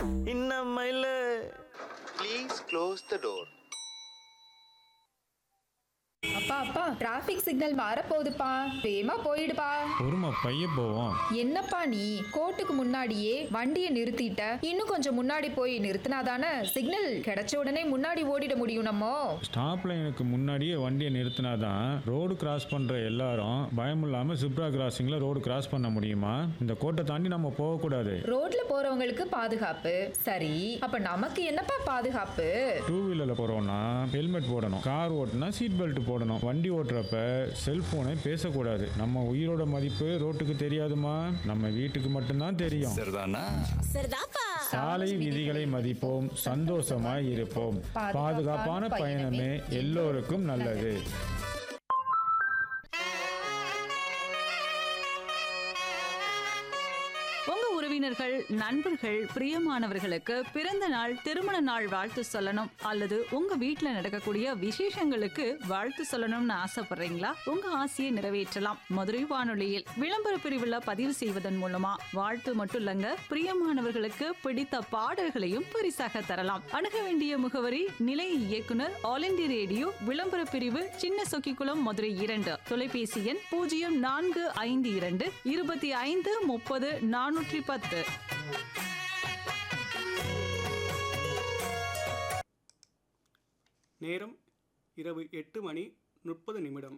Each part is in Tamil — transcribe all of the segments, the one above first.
இன்னமையில Please close the door. அப்பா அப்பா டிராஃபிக் சிக்னல் மாறப்போகுதுப்பா வேகமா போயிடுப்பா பொறுமை பைய போவோம் என்னப்பா நீ கோர்ட்டுக்கு முன்னாடியே வண்டியை நிறுத்திட்ட இன்னும் கொஞ்சம் முன்னாடி போய் நிறுத்தினாதானே சிக்னல் கிடைச்ச உடனே முன்னாடி ஓடிட முடியும் நம்ம ஸ்டாப் லைனுக்கு முன்னாடியே வண்டியை நிறுத்தினாதான் ரோடு கிராஸ் பண்ற எல்லாரும் பயம் இல்லாம சிப்ரா கிராசிங்ல ரோடு கிராஸ் பண்ண முடியுமா இந்த கோட்டை தாண்டி நம்ம போகக்கூடாது ரோட்ல போறவங்களுக்கு பாதுகாப்பு சரி அப்ப நமக்கு என்னப்பா பாதுகாப்பு டூ வீலர்ல போறோம்னா ஹெல்மெட் போடணும் கார் ஓட்டினா சீட் பெல்ட் போடணும் வண்டி ஓட்டுறப்ப செல்போனை பேசக்கூடாது நம்ம உயிரோட மதிப்பு ரோட்டுக்கு தெரியாதுமா நம்ம வீட்டுக்கு மட்டும்தான் தெரியும் சரிதாப்பா சாலை விதிகளை மதிப்போம் சந்தோஷமாய் இருப்போம் பாதுகாப்பான பயணமே எல்லோருக்கும் நல்லது உங்க உறவினர்கள் நண்பர்கள் பிரியமானவர்களுக்கு பிறந்த நாள் திருமண நாள் வாழ்த்து சொல்லணும் அல்லது உங்க வீட்ல நடக்கக்கூடிய விசேஷங்களுக்கு வாழ்த்து சொல்லணும்னு ஆசைப்படுறீங்களா உங்க ஆசையை நிறைவேற்றலாம் மதுரை வானொலியில் விளம்பர பிரிவுல பதிவு செய்வதன் மூலமா வாழ்த்து மட்டும் இல்லங்க பிரியமானவர்களுக்கு பிடித்த பாடல்களையும் பரிசாக தரலாம் அணுக வேண்டிய முகவரி நிலைய இயக்குனர் ஆல் இந்திய ரேடியோ விளம்பர பிரிவு சின்ன சொக்கிக்குளம் மதுரை இரண்டு தொலைபேசி எண் பூஜ்ஜியம் நான்கு ஐந்து இரண்டு இருபத்தி ஐந்து முப்பது நானூற்றி பத்து நேரம் இரவு எட்டு மணி முப்பது நிமிடம்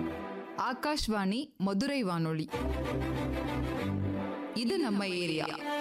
ஆகாஷ்வாணி மதுரை வானொலி இது நம்ம ஏரியா